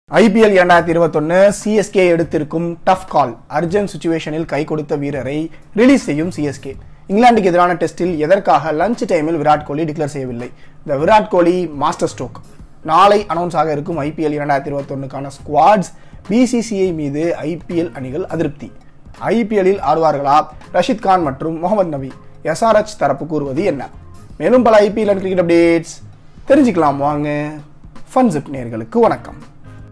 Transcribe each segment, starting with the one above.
IPL இரண்டாயிரத்தி இருபத்தொன்னு CSK எடுத்திருக்கும் டஃப் கால் அர்ஜென்ட் சுச்சுவேஷனில் கை கொடுத்த வீரரை ரிலீஸ் செய்யும் சிஎஸ்கே இங்கிலாந்துக்கு எதிரான டெஸ்டில் எதற்காக லஞ்ச் டைமில் விராட் கோலி டிக்ளேர் செய்யவில்லை இந்த விராட் கோலி மாஸ்டர் ஸ்ட்ரோக் நாளை அனௌன்ஸ் ஆக இருக்கும் ஐபிஎல் இரண்டாயிரத்தி இருபத்தொன்னுக்கான ஸ்குவாட்ஸ் பிசிசிஐ மீது ஐபிஎல் அணிகள் அதிருப்தி ஐபிஎல்லில் ஆடுவார்களா ரஷித் கான் மற்றும் முகமது நபி எஸ்ஆர்எச் தரப்பு கூறுவது என்ன மேலும் பல ஐபிஎல் அண்ட் கிரிக்கெட் அப்டேட்ஸ் தெரிஞ்சுக்கலாம் வாங்க ஃபன்சிப் நேர்களுக்கு வணக்கம்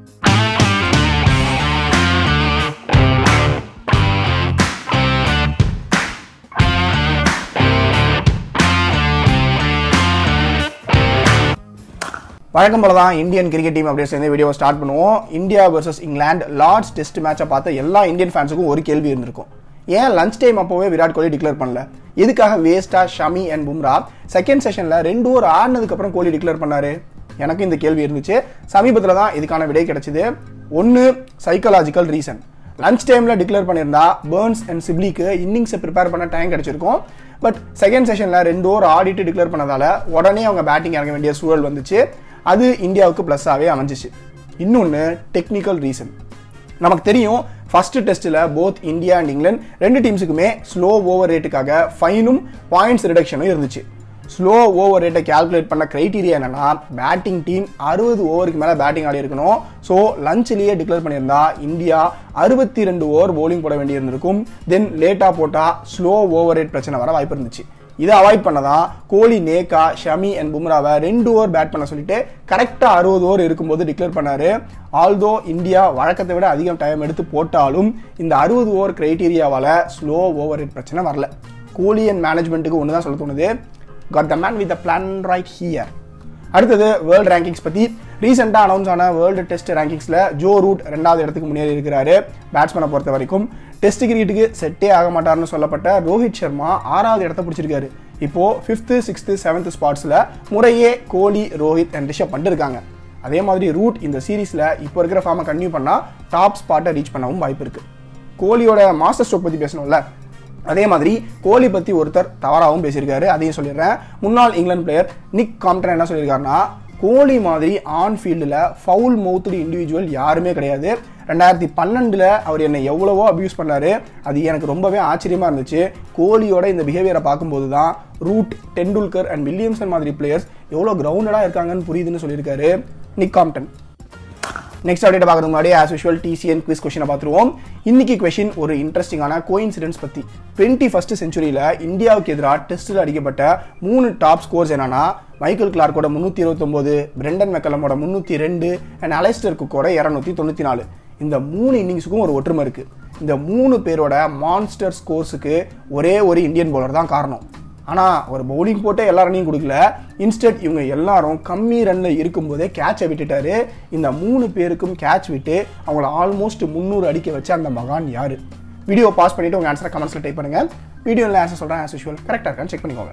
வழக்கம் போல தான் இந்தியன் கிரிக்கெட் டீம் அப்படியே சேர்ந்து வீடியோ ஸ்டார்ட் பண்ணுவோம் India versus England Lord's test மேட்சை பார்த்த எல்லா இந்தியன் ஃபேன்ஸுக்கும் ஒரு கேள்வி இருந்திருக்கும் ஏன் லஞ்ச் டைம் அப்போவே விராட் கோலி டிக்ளேர் பண்ணல எதுக்காக வேஸ்டா ஷமி அண்ட் பும்ரா செகண்ட் செஷனில் ரெண்டு ஓவர் ஆடினதுக்கு அப்புறம் கோலி டிக்ளேர் பண்ணாரு எனக்கு இந்த கேள்வி இருந்துச்சு சமீபத்தில் தான் இதுக்கான விடை கிடைச்சது ஒன்று சைக்கலாஜிக்கல் ரீசன் லஞ்ச் டைமில் டிக்ளேர் பண்ணியிருந்தா பேர்ன்ஸ் அண்ட் சிப்லிக்கு இன்னிங்ஸை ப்ரிப்பேர் பண்ண டைம் கிடைச்சிருக்கும் பட் செகண்ட் செஷனில் ரெண்டு ஓவர் ஆடிட்டு டிக்ளேர் பண்ணதால உடனே அவங்க பேட்டிங் இறங்க வேண்டிய சூழல் வந்துச்சு அது இந்தியாவுக்கு ப்ளஸ்ஸாகவே அமைஞ்சிச்சு இன்னொன்று டெக்னிக்கல் ரீசன் நமக்கு தெரியும் ஃபர்ஸ்ட் டெஸ்ட்டில் போத் இந்தியா அண்ட் இங்கிலாந்து ரெண்டு டீம்ஸுக்குமே ஸ்லோ ஓவர் ரேட்டுக்காக ஃபைனும் பாயிண்ட்ஸ் ரிடக்ஷனும் இருந்துச்சு ஸ்லோ ஓவர் ரேட்டை கால்குலேட் பண்ண கிரைட்டீரியா என்னன்னா பேட்டிங் டீம் அறுபது ஓவருக்கு மேலே பேட்டிங் ஆடி இருக்கணும் ஸோ லஞ்சிலேயே டிக்ளேர் பண்ணியிருந்தா இந்தியா அறுபத்தி ரெண்டு ஓவர் போலிங் போட வேண்டியிருந்திருக்கும் தென் லேட்டாக போட்டால் ஸ்லோ ஓவர் ரேட் பிரச்சனை வர வாய்ப்பு இருந்துச்சு இதை அவாய்ட் பண்ணதான் கோலி நேகா ஷமி அண்ட் பும்ராவை ரெண்டு ஓவர் பேட் பண்ண சொல்லிட்டு கரெக்டாக அறுபது ஓவர் இருக்கும்போது டிக்ளேர் பண்ணாரு ஆல்தோ இந்தியா வழக்கத்தை விட அதிகம் டைம் எடுத்து போட்டாலும் இந்த அறுபது ஓவர் கிரைட்டீரியாவால் ஸ்லோ ஓவர் ரேட் பிரச்சனை வரல கோலி அண்ட் மேனேஜ்மெண்ட்டுக்கு ஒன்று தான் சொல்ல தோணுது got the man with the plan right here அடுத்தது வேர்ல்டு ரேங்கிங்ஸ் பற்றி ரீசெண்டாக அனௌன்ஸ் ஆன வேர்ல்டு டெஸ்ட் ரேங்கிங்ஸில் ஜோ ரூட் ரெண்டாவது இடத்துக்கு முன்னேறி இருக்கிறாரு பேட்ஸ்மேனை பொறுத்த வரைக்கும் டெஸ்ட் கிரிக்கெட்டுக்கு செட்டே ஆக மாட்டார்னு சொல்லப்பட்ட ரோஹித் சர்மா ஆறாவது இடத்த பிடிச்சிருக்காரு இப்போ ஃபிஃப்த்து சிக்ஸ்த்து செவன்த் ஸ்பாட்ஸில் முறையே கோலி ரோஹித் அண்ட் ரிஷப் பண்ணிட்டு இருக்காங்க அதே மாதிரி ரூட் இந்த சீரீஸில் இப்போ இருக்கிற ஃபார்மை கன்டினியூ பண்ணால் டாப் ஸ்பாட்டை ரீச் பண்ணவும் வாய்ப்பு இருக்கு கோலியோட மாஸ்டர் ஸ்ட்ரோக் பற்றி பேசணும்ல அதே மாதிரி கோலி பற்றி ஒருத்தர் தவறாகவும் பேசியிருக்காரு அதையும் சொல்லிடுறேன் முன்னாள் இங்கிலாந்து பிளேயர் நிக் காம்டன் என்ன சொல்லியிருக்காருன்னா கோலி மாதிரி ஆன் ஃபீல்டில் ஃபவுல் மவுத்துடு இண்டிவிஜுவல் யாருமே கிடையாது ரெண்டாயிரத்தி பன்னெண்டில் அவர் என்னை எவ்வளவோ அப்யூஸ் பண்ணாரு அது எனக்கு ரொம்பவே ஆச்சரியமாக இருந்துச்சு கோலியோட இந்த பிஹேவியரை பார்க்கும்போது தான் ரூட் டெண்டுல்கர் அண்ட் வில்லியம்சன் மாதிரி பிளேயர்ஸ் எவ்வளோ கிரவுண்டடாக இருக்காங்கன்னு புரியுதுன்னு சொல்லியிருக்காரு நிக் காம்டன் நெக்ஸ்ட் அப்டேட் பார்க்கறதுக்கு முன்னாடி ஆஸ் யூஷுவல் டிசிஎன் குவிஸ் கொஸ்டினை பார்த்துருவோம் இன்னைக்கு கொஷின் ஒரு இன்ட்ரெஸ்டிங்கான கோ இன்சிடென்ட்ஸ் பற்றி டுவெண்ட்டி ஃபர்ஸ்ட் செஞ்சுரியில் இந்தியாவுக்கு எதிராக டெஸ்ட்டில் அடிக்கப்பட்ட மூணு டாப் ஸ்கோர்ஸ் என்னன்னா மைக்கேல் கிளார்க்கோட முந்நூற்றி இருபத்தொம்போது பிரெண்டன் மெக்கலமோட முந்நூற்றி ரெண்டு அண்ட் அலைஸ்டர் குக்கோட இரநூத்தி தொண்ணூற்றி நாலு இந்த மூணு இன்னிங்ஸுக்கும் ஒரு ஒற்றுமை இருக்குது இந்த மூணு பேரோட மான்ஸ்டர் ஸ்கோர்ஸுக்கு ஒரே ஒரு இந்தியன் பவுலர் தான் காரணம் ஆனால் ஒரு பவுலிங் போட்டு எல்லா ரன்னையும் கொடுக்கல இன்ஸ்டன்ட் இவங்க எல்லாரும் கம்மி ரன்னில் இருக்கும்போதே கேட்சை விட்டுட்டாரு இந்த மூணு பேருக்கும் கேட்ச் விட்டு அவங்கள ஆல்மோஸ்ட் முந்நூறு அடிக்க வச்ச அந்த மகான் யார் வீடியோ பாஸ் பண்ணிவிட்டு உங்கள் ஆன்சரை கமெண்ட்ஸில் டைப் பண்ணுங்கள் வீடியோவில் ஆன்சர் சொல்கிறேன் ஆஸ் யூஷுவல் கரெக்டாக இருக்கான்னு செக் பண்ணிக்கோங்க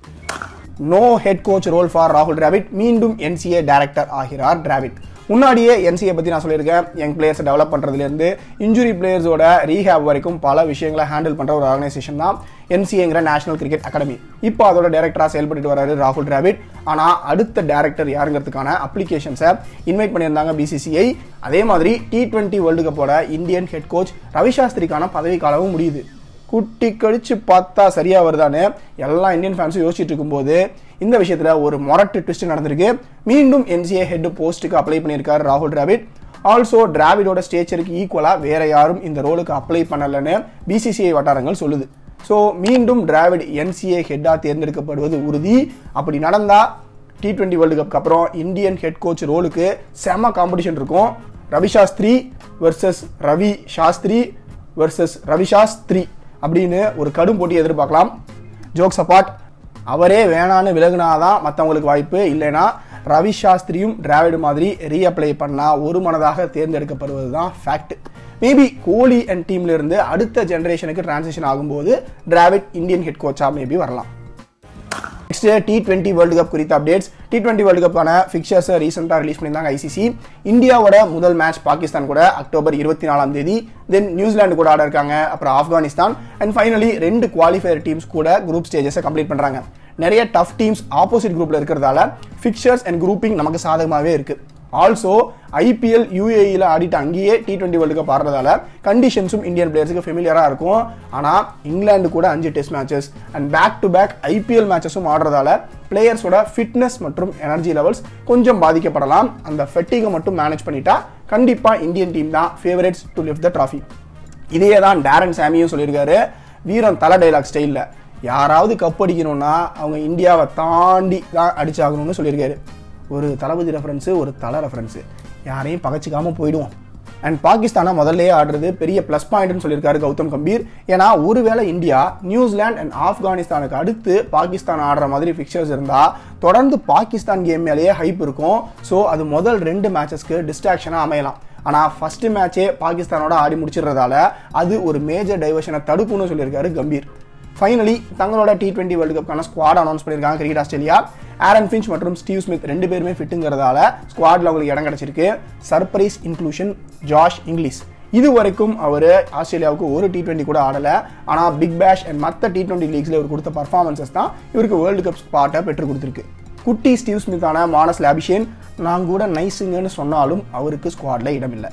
no head coach role for ராகுல் டிராவிட் மீண்டும் என்சிஏ டைரக்டர் ஆகிறார் டிராவிட் முன்னாடியே என்சிஏ பற்றி நான் சொல்லியிருக்கேன் யங் பிளேயர்ஸை டெவலப் பண்ணுறதுலேருந்து இன்ஜுரி பிளேயர்ஸோட ரீஹேப் வரைக்கும் பல விஷயங்களை ஹேண்டில் பண்ணுற ஒரு ஆர்கனைசேஷன் தான் என்சிஏங்கிற நேஷனல் கிரிக்கெட் அகாடமி இப்போ அதோட டேரக்டராக செயல்பட்டு வராரு ராகுல் டிராவிட் ஆனால் அடுத்த டேரக்டர் யாருங்கிறதுக்கான அப்ளிகேஷன்ஸை இன்வைட் பண்ணியிருந்தாங்க பிசிசிஐ அதே மாதிரி டி டுவெண்ட்டி வேர்ல்டு கப்போட இந்தியன் ஹெட் கோச் ரவிசாஸ்திரிக்கான பதவி காலமும் முடியுது குட்டி கழிச்சு பார்த்தா சரியா வருதான்னு எல்லா இந்தியன் ஃபேன்ஸும் யோசிச்சுட்டு இருக்கும்போது இந்த விஷயத்துல ஒரு மொரட்டு ட்விஸ்ட் நடந்திருக்கு மீண்டும் என்சிஏ ஹெட் போஸ்ட்டுக்கு அப்ளை பண்ணியிருக்காரு ராகுல் டிராவிட் ஆல்சோ டிராவிடோட ஸ்டேச்சருக்கு ஈக்குவலாக வேற யாரும் இந்த ரோலுக்கு அப்ளை பண்ணலன்னு பிசிசிஐ வட்டாரங்கள் சொல்லுது ஸோ மீண்டும் டிராவிட் என்சிஏ ஹெட்டாக தேர்ந்தெடுக்கப்படுவது உறுதி அப்படி நடந்தா டி டுவெண்ட்டி வேர்ல்டு கப்க்கு அப்புறம் இந்தியன் ஹெட் கோச் ரோலுக்கு செம காம்படிஷன் இருக்கும் ரவி சாஸ்திரி வர்சஸ் ரவி சாஸ்திரி வர்சஸ் ரவி சாஸ்திரி அப்படின்னு ஒரு கடும் போட்டி எதிர்பார்க்கலாம் ஜோக்ஸ் அப்பார்ட் அவரே வேணான்னு விலகுனாதான் மற்றவங்களுக்கு வாய்ப்பு இல்லைன்னா ரவி சாஸ்திரியும் டிராவிட் மாதிரி ரீஅப்ளை பண்ணால் ஒரு மனதாக தேர்ந்தெடுக்கப்படுவது தான் ஃபேக்ட் மேபி கோலி அண்ட் டீம்ல இருந்து அடுத்த ஜென்ரேஷனுக்கு டிரான்சிஷன் ஆகும்போது டிராவிட் இந்தியன் ஹெட் கோச்சா மேபி வரலாம் next T twenty world cup குறித்த அப்டேட்ஸ் டி டுவெண்ட்டி வேர்ல்டு கப்பான ஃபிக்சர்ஸை ரீசெண்டாக ரிலீஸ் பண்ணியிருந்தாங்க ஐசிசி இந்தியாவோட முதல் மேட்ச் பாகிஸ்தான் கூட அக்டோபர் இருபத்தி நாலாம் தேதி தென் நியூசிலாந்து கூட ஆட இருக்காங்க அப்புறம் ஆப்கானிஸ்தான் அண்ட் ஃபைனலி ரெண்டு குவாலிஃபயர் டீம்ஸ் கூட குரூப் ஸ்டேஜஸை கம்ப்ளீட் பண்ணுறாங்க நிறைய டஃப் டீம்ஸ் ஆப்போசிட் குரூப்ல இருக்கிறதால ஃபிக்சர்ஸ் அண்ட் குரூப்பிங் நமக்கு சாதகமாகவே இருக்கு ஆல்சோ ஐபிஎல் யூஏஇல ஆடிட்டு அங்கேயே டி டுவெண்ட்டி வேர்ல்டு கப் ஆடுறதால கண்டிஷன்ஸும் இந்தியன் பிளேயர்ஸுக்கு ஃபெமிலியராக இருக்கும் ஆனால் இங்கிலாந்து கூட அஞ்சு test matches and back to back IPL மேட்சஸும் ஆடுறதால பிளேயர்ஸோட ஃபிட்னஸ் மற்றும் எனர்ஜி லெவல்ஸ் கொஞ்சம் பாதிக்கப்படலாம் அந்த ஃபெட்டிகை மட்டும் மேனேஜ் பண்ணிட்டா கண்டிப்பாக இந்தியன் டீம் தான் favourites to lift the trophy இதே தான் டேரன் சாமியும் சொல்லியிருக்காரு வீரன் தலை டைலாக் ஸ்டைலில் யாராவது கப் அடிக்கணும்னா அவங்க இந்தியாவை தாண்டி தான் அடிச்சாகணும்னு சொல்லியிருக்காரு ஒரு தளபதி ரெஃபரன்ஸு ஒரு தலை ரெஃபரன்ஸு யாரையும் பகச்சிக்காம போயிடுவோம் அண்ட் பாகிஸ்தானை முதல்லயே ஆடுறது பெரிய ப்ளஸ் பாயிண்ட்னு சொல்லியிருக்காரு கௌதம் கம்பீர் ஏன்னா ஒருவேளை இந்தியா நியூசிலாந்து அண்ட் ஆப்கானிஸ்தானுக்கு அடுத்து பாகிஸ்தான் ஆடுற மாதிரி ஃபிக்சர்ஸ் இருந்தால் தொடர்ந்து பாகிஸ்தான் கேம் மேலேயே ஹைப் இருக்கும் ஸோ அது முதல் ரெண்டு மேட்சஸ்க்கு டிஸ்ட்ராக்ஷனாக அமையலாம் ஆனால் ஃபர்ஸ்ட் மேட்சே பாகிஸ்தானோட ஆடி முடிச்சிடுறதால அது ஒரு மேஜர் டைவர்ஷனை தடுக்கும்னு சொல்லியிருக்காரு கம்பீர் ஃபைனலி தங்களோட டி டுவெண்ட்டி வேர்ல்டு கப்க்கான ஸ்குவாட் அனௌன்ஸ் பண்ணியிருக்காங்க கிரிக்கெட் ஆஸ்திரேலியா ஆரன் ஃபின்ச் மற்றும் ஸ்டீவ் ஸ்மித் ரெண்டு பேருமே ஃபிட்டுங்கிறதால ஸ்குவாட்ல அவங்களுக்கு இடம் கிடைச்சிருக்கு சர்ப்ரைஸ் இன்க்ளூஷன் ஜாஷ் இங்கிலீஷ் இது வரைக்கும் அவர் ஆஸ்திரேலியாவுக்கு ஒரு டி டுவெண்ட்டி கூட ஆடலை ஆனால் பிக் பேஷ் அண்ட் மற்ற டி டுவெண்ட்டி லீக்ஸில் இவர் கொடுத்த பர்ஃபார்மன்சஸ் தான் இவருக்கு வேர்ல்டு கப் ஸ்பாட்டை பெற்றுக் கொடுத்துருக்கு குட்டி ஸ்டீவ் ஸ்மித்தான மானஸ் லாபிஷேன் நான் கூட நைஸுங்கன்னு சொன்னாலும் அவருக்கு ஸ்குவாட்ல இடமில்லை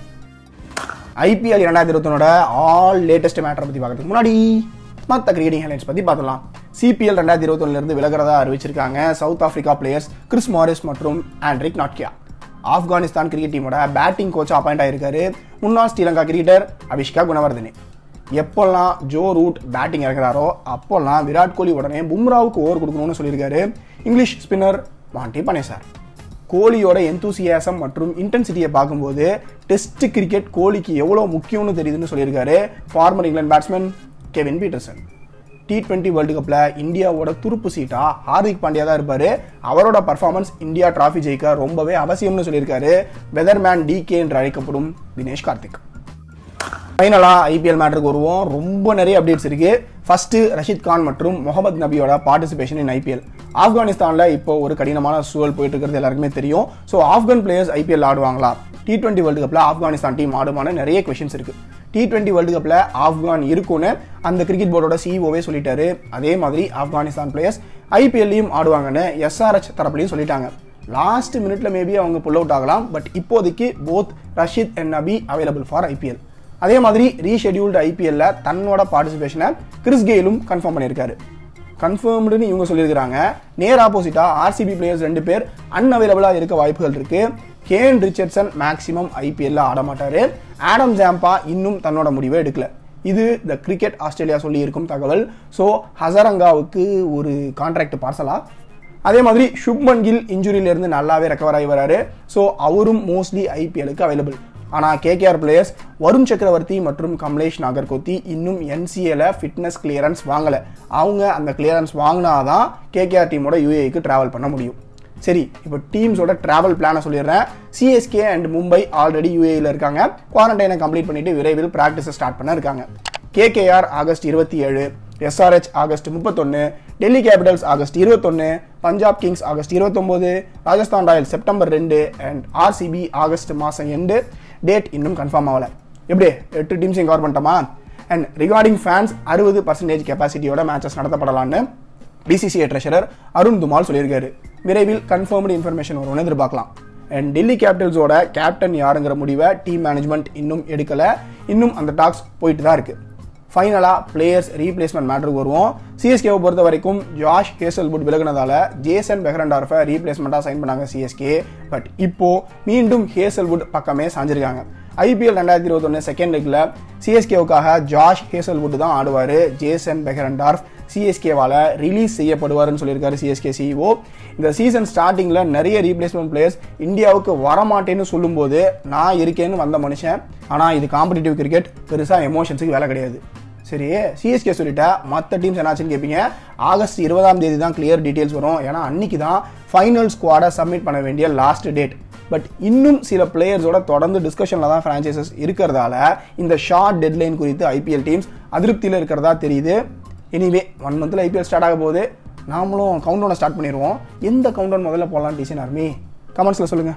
ஐபிஎல் இரண்டாயிரத்தி இருபத்தொன்னோட ஆல் லேட்டஸ்ட் மேட்டரை பற்றி பார்க்கறதுக்கு முன்னாடி மற்ற கிரிக்கெட்டிங் ஹைலைட்ஸ் பற்றி பார்க்கலாம் சிபிஎல் ரெண்டாயிரத்தி இருபத்தொன்னுலேருந்து விலகிறதா அறிவிச்சிருக்காங்க south Africa players Chris Morris மற்றும் ஆண்ட்ரிக் நாட்கியா ஆப்கானிஸ்தான் கிரிக்கெட் டீமோட பேட்டிங் கோச் அப்பாயிண்ட் ஆயிருக்காரு முன்னாள் ஸ்ரீலங்கா கிரிக்கெட்டர் அபிஷ்கா குணவர்தனே எப்போல்லாம் ஜோ ரூட் பேட்டிங் இறங்குறாரோ அப்போல்லாம் விராட் கோலி உடனே பும்ராவுக்கு ஓவர் கொடுக்கணும்னு சொல்லியிருக்காரு இங்கிலீஷ் ஸ்பின்னர் மாண்டி பனேசார் கோலியோட எந்தூசியாசம் மற்றும் இன்டென்சிட்டியை பார்க்கும்போது டெஸ்ட் கிரிக்கெட் கோலிக்கு எவ்வளோ முக்கியம்னு தெரியுதுன்னு சொல்லியிருக்காரு former England batsman Kevin Pietersen T twenty world கப்பில் இந்தியாவோட துருப்பு சீட்டா ஹார்திக் பாண்டியா தான் இருப்பார் அவரோட பர்ஃபார்மன்ஸ் இந்தியா டிராஃபி ஜெயிக்க ரொம்பவே அவசியம்னு சொல்லியிருக்காரு வெதர்மேன் டிகே என்று அழைக்கப்படும் தினேஷ் கார்த்திக் ஃபைனலாக ஐபிஎல் மேட்டருக்கு வருவோம் ரொம்ப நிறைய அப்டேட்ஸ் இருக்கு ஃபர்ஸ்ட் ரஷித் கான் மற்றும் முகமது நபியோட பார்ட்டிசிபேஷன் இன் ஐபிஎல் ஆப்கானிஸ்தானில் இப்போ ஒரு கடினமான சூழல் போயிட்டு இருக்கிறது எல்லாருக்குமே தெரியும் ஸோ ஆப்கான் பிளேயர்ஸ் ஐபிஎல் ஆடுவாங்களா டி டுவெண்ட்டி வேர்ல்டு கப்பில் ஆப்கானிஸ்தான் டீம் ஆடுமான நிறைய கொஷின்ஸ் இருக்கு டி டுவெண்ட்டி வேர்ல்டு கப்பில் ஆப்கான் இருக்கும்னு அந்த கிரிக்கெட் போர்டோட சிஇஓவே சொல்லிட்டாரு அதே மாதிரி ஆப்கானிஸ்தான் பிளேயர்ஸ் ஐபிஎல்லையும் ஆடுவாங்கன்னு எஸ்ஆர்எச் தரப்புலையும் சொல்லிட்டாங்க லாஸ்ட் மினிட்ல மேபி அவங்க புல் அவுட் ஆகலாம் பட் இப்போதைக்கு both Rashid and Nabi available for IPL அதே மாதிரி ரீஷெடியூல்டு ஐபிஎல்ல தன்னோட பார்ட்டிசிபேஷனை கிறிஸ் கெயிலும் கன்ஃபார்ம் பண்ணியிருக்காரு கன்ஃபார்ம்டுன்னு இவங்க சொல்லியிருக்காங்க நேர் ஆப்போசிட்டா ஆர்சிபி பிளேயர்ஸ் ரெண்டு பேர் அன்அவைலபிளாக இருக்க வாய்ப்புகள் இருக்கு கேன் ரிச்சர்ட்சன் மேக்ஸிமம் ஐபிஎல்ல ஆட மாட்டாரு ஆடம் ஜாம்பா இன்னும் தன்னோட முடிவை எடுக்கல இது த கிரிக்கெட் ஆஸ்திரேலியா சொல்லி இருக்கும் தகவல் ஸோ ஹசரங்காவுக்கு ஒரு கான்ட்ராக்ட் பார்சலா அதே மாதிரி சுப்மன் கில் இன்ஜுரியிலிருந்து நல்லாவே ரெக்கவர் ஆகி வராரு ஸோ அவரும் மோஸ்ட்லி ஐபிஎலுக்கு அவைலபிள் ஆனால் கேகேஆர் பிளேயர்ஸ் வருண் சக்கரவர்த்தி மற்றும் கமலேஷ் நாகர்கோத்தி இன்னும் என்சிஏல ஃபிட்னஸ் கிளியரன்ஸ் வாங்கலை அவங்க அந்த கிளியரன்ஸ் வாங்கினாதான் கேகேஆர் டீமோட யூஏக்கு டிராவல் பண்ண முடியும் சரி இப்போ டீம்ஸோட டிராவல் பிளானை சொல்லிடுறேன் சிஎஸ்கே அண்ட் மும்பை ஆல்ரெடி யூஏயில் இருக்காங்க குவாரண்டைனை கம்ப்ளீட் பண்ணிட்டு விரைவில் ப்ராக்டிஸை ஸ்டார்ட் பண்ண இருக்காங்க கேகேஆர் ஆகஸ்ட் இருபத்தி ஏழு எஸ்ஆர்ஹெச் ஆகஸ்ட் முப்பத்தொன்று டெல்லி கேபிட்டல்ஸ் ஆகஸ்ட் இருபத்தொன்று பஞ்சாப் கிங்ஸ் ஆகஸ்ட் இருபத்தொம்போது ராஜஸ்தான் ராயல்ஸ் செப்டம்பர் ரெண்டு அண்ட் ஆர்சிபி ஆகஸ்ட் மாதம் எண்டு டேட் இன்னும் கன்ஃபார்ம் ஆகலை எப்படி எட்டு டீம்ஸையும் கவர் பண்ணிட்டோமா அண்ட் ரிகார்டிங் ஃபேன்ஸ் அறுபது பர்சன்டேஜ் கெப்பாசிட்டியோட மேட்சஸ் நடத்தப்படலான்னு பிசிசிஐ ட்ரெஷரர் அருண் துமால் சொல்லியிருக்காரு விரைவில் கன்ஃபர்ம்டு இன்ஃபர்மேஷன் வரும்னு எதிர்பார்க்கலாம் அண்ட் டெல்லி கேபிட்டல்ஸோட கேப்டன் யாருங்கிற முடிவை டீம் மேனேஜ்மெண்ட் இன்னும் எடுக்கலை இன்னும் அந்த டாக்ஸ் போயிட்டு தான் இருக்குது ஃபைனலாக பிளேயர்ஸ் ரீப்ளேஸ்மெண்ட் மேட்டருக்கு வருவோம் சிஎஸ்கேவை பொறுத்த வரைக்கும் ஜாஷ் ஹேசல்வுட் விலகினதால ஜேசன் பெஹரண்டார்ஃபை ரீப்ளேஸ்மெண்ட்டாக சைன் பண்ணாங்க சிஎஸ்கே பட் இப்போ மீண்டும் ஹேசல்வுட் பக்கமே சாஞ்சிருக்காங்க ஐபிஎல் ரெண்டாயிரத்தி இருபத்தொன்னு செகண்ட் லெக்ல சிஎஸ்கேவுக்காக ஜாஷ் ஹேசல்வுட் தான் ஆடுவார் ஜேசன் பெஹரண்டார்ஃப் சிஎஸ்கேவால் ரிலீஸ் செய்யப்படுவார்னு சொல்லியிருக்காரு சிஎஸ்கே சிஇஓ இந்த சீசன் ஸ்டார்டிங்கில் நிறைய ரீப்ளேஸ்மெண்ட் பிளேயர்ஸ் இந்தியாவுக்கு வரமாட்டேன்னு சொல்லும்போது நான் இருக்கேன்னு வந்த மனுஷன் ஆனால் இது காம்படிட்டிவ் கிரிக்கெட் பெருசாக எமோஷன்ஸுக்கு வேலை கிடையாது சரி சிஎஸ்கே சொல்லிட்டா மற்ற டீம்ஸ் என்னாச்சுன்னு கேட்பீங்க ஆகஸ்ட் இருபதாம் தேதி தான் கிளியர் டீட்டெயில்ஸ் வரும் ஏன்னா அன்னைக்கு தான் ஃபைனல் ஸ்குவாடை சப்மிட் பண்ண வேண்டிய லாஸ்ட் டேட் பட் இன்னும் சில பிளேயர்ஸோட தொடர்ந்து டிஸ்கஷனில் தான் ஃப்ரான்ச்சைசஸ் இருக்கிறதால இந்த ஷார்ட் டெட்லைன் குறித்து ஐபிஎல் டீம்ஸ் அதிருப்தியில் இருக்கிறதா தெரியுது எனிவே ஒன் மந்த்தில் ஐபிஎல் ஸ்டார்ட் ஆக போகுது நாமளும் கவுண்டவுனை ஸ்டார்ட் பண்ணிடுவோம் எந்த கவுண்டவுன் முதல்ல போடலாம் டிசைன் ஆர்மி கமெண்ட்ஸில் சொல்லுங்கள்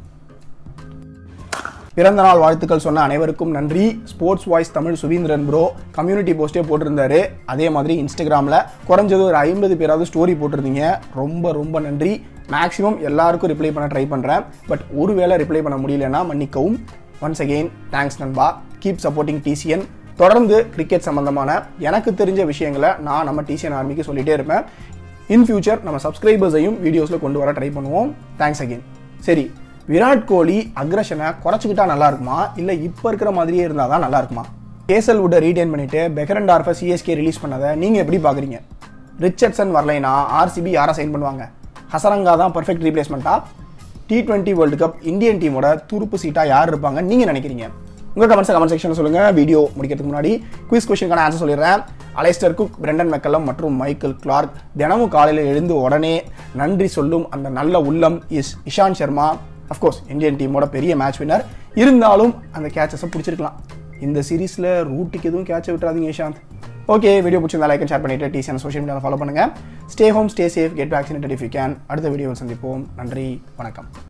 பிறந்த நாள் வாழ்த்துக்கள் சொன்ன அனைவருக்கும் நன்றி sports voice Tamil Suvindran bro community போஸ்டே போட்டிருந்தாரு அதே மாதிரி இன்ஸ்டாகிராமில் குறைஞ்சது ஒரு ஐம்பது பேராவது ஸ்டோரி போட்டிருந்தீங்க ரொம்ப ரொம்ப நன்றி மேக்ஸிமம் எல்லாருக்கும் ரிப்ளை பண்ண ட்ரை பண்ணுறேன் பட் ஒருவேளை ரிப்ளை பண்ண முடியலன்னா மன்னிக்கவும் ஒன்ஸ் அகெயின் தேங்க்ஸ் நண்பா கீப் சப்போர்ட்டிங் டிசிஎன் தொடர்ந்து கிரிக்கெட் சம்பந்தமான எனக்கு தெரிஞ்ச விஷயங்களை நான் நம்ம டிசிஎன் ஆர்மிக்கு சொல்லிட்டே இருப்பேன் இன் ஃபியூச்சர் நம்ம சப்ஸ்கிரைபர்ஸையும் வீடியோஸில் கொண்டு வர ட்ரை பண்ணுவோம் தேங்க்ஸ் அகெயின் சரி விராட் கோலி அக்ரஷனை குறைச்சிக்கிட்டா நல்லா இருக்குமா இல்லை இப்போ இருக்கிற மாதிரியே இருந்தால் தான் நல்லா இருக்குமா கேசல் வுட்டை ரீடைன் பண்ணிட்டு பெக்கரன் டார்ஃபை சிஎஸ்கே ரிலீஸ் பண்ணதை நீங்கள் எப்படி பார்க்குறீங்க ரிச்சர்ட்சன் வரலைனா ஆர்சிபி யாரை சைன் பண்ணுவாங்க ஹசரங்கா தான் பர்ஃபெக்ட் ரீப்ளேஸ்மெண்ட்டா T twenty world cup Indian டீமோட துருப்பு சீட்டாக யார் இருப்பாங்க நீங்கள் நினைக்கிறீங்க உங்கள் கமெண்ட்ஸ் கமெண்ட் செக்ஷன் சொல்லுங்கள் வீடியோ முடிக்கிறதுக்கு முன்னாடி குவிஸ் கொஸ்டினுக்கான ஆன்சர் சொல்லிடுறேன் அலைஸ்டர் குக் பிரெண்டன் மெக்கலம் மற்றும் மைக்கேல் கிளார்க் தினமும் காலையில் எழுந்து உடனே நன்றி சொல்லும் அந்த நல்ல உள்ளம் is Ishant Sharma of course Indian டீமோட பெரிய மேட்ச் வின்னர் இருந்தாலும் அந்த கேச்சஸை பிடிச்சிருக்கலாம் இந்த சீரீஸில் ரூட்டுக்கு எதுவும் கேட்ச விட்டுறாதீங்க இஷாந்த் ஓகே வீடியோ பிடிச்சிருந்தா லைக் ஷேர் பண்ணிட்டு டிசிஎன் சோஷியல் மீடியாவில் ஃபாலோ பண்ணுங்கள் stay home stay safe get vaccinated if you can அடுத்த வீடியோவில் சந்திப்போம் நன்றி வணக்கம்